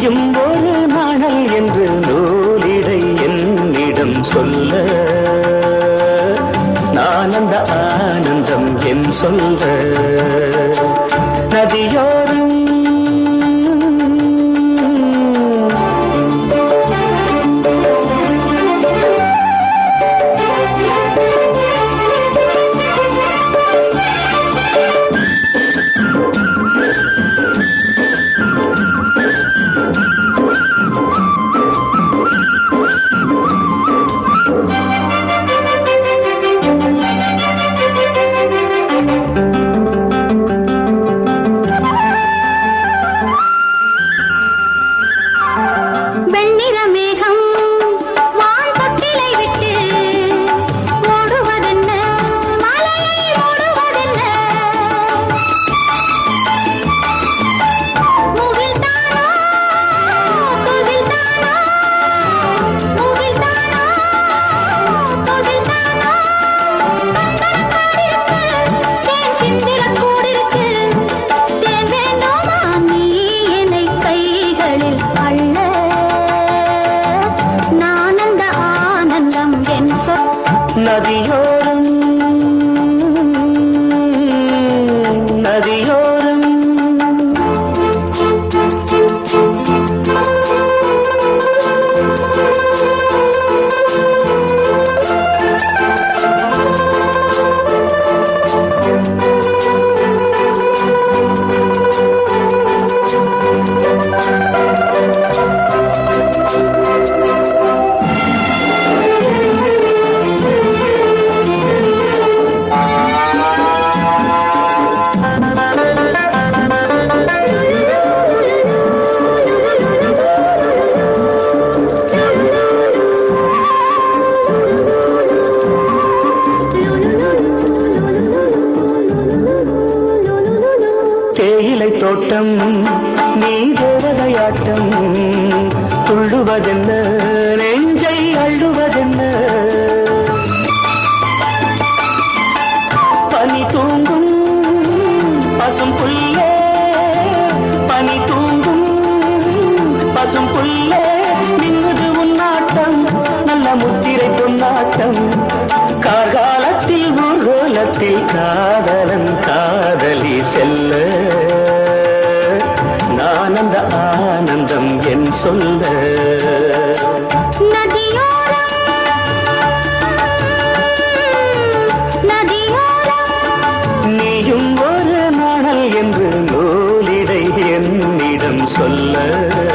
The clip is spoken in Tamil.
நீயும் ஒரு நாணல் என்று நூலிடை என்னிடம் சொல்ல நான் அந்த ஆனந்தம் என் சொல்ல நதியோரும் வெண்ணிற மேகம் வான் தொட்டிலை விட்டு ஓடுவதென்ன மலையை ஓடுவதென்ன முகில்தானோ குகில்தானோ முகில்தானோ குகில்தானோ சந்தனக்காடிருக்கு தேன் சிந்திரக் கூடிருக்கு தேன் வேண்டுமா நீ என்னை கைகளில் அள்ள நான் அந்த ஆனந்தம் என் சொல் நதியோரம் நதியோரம் தேயிலை தோட்டம் நீ தேவதையாட்டம் துள்ளுவதென்ன நெஞ்சை அள்ளுவதென்ன பனி தூங்கும் பசும் புல்லே பனி தூங்கும் பசும் புல்லே மின்னுது உன்னாட்டம் நல்ல முத்திரை பொன்னாட்டம் கார்காலத்தில் ஊர்வலத்தில் காதலன் காதலி செல்ல நான் அந்த ஆனந்தம் என் சொல்ல நதியோரம் நதியோரம் நீயும் ஒரு நாணல் என்று நூலிடை என்னிடம் சொல்ல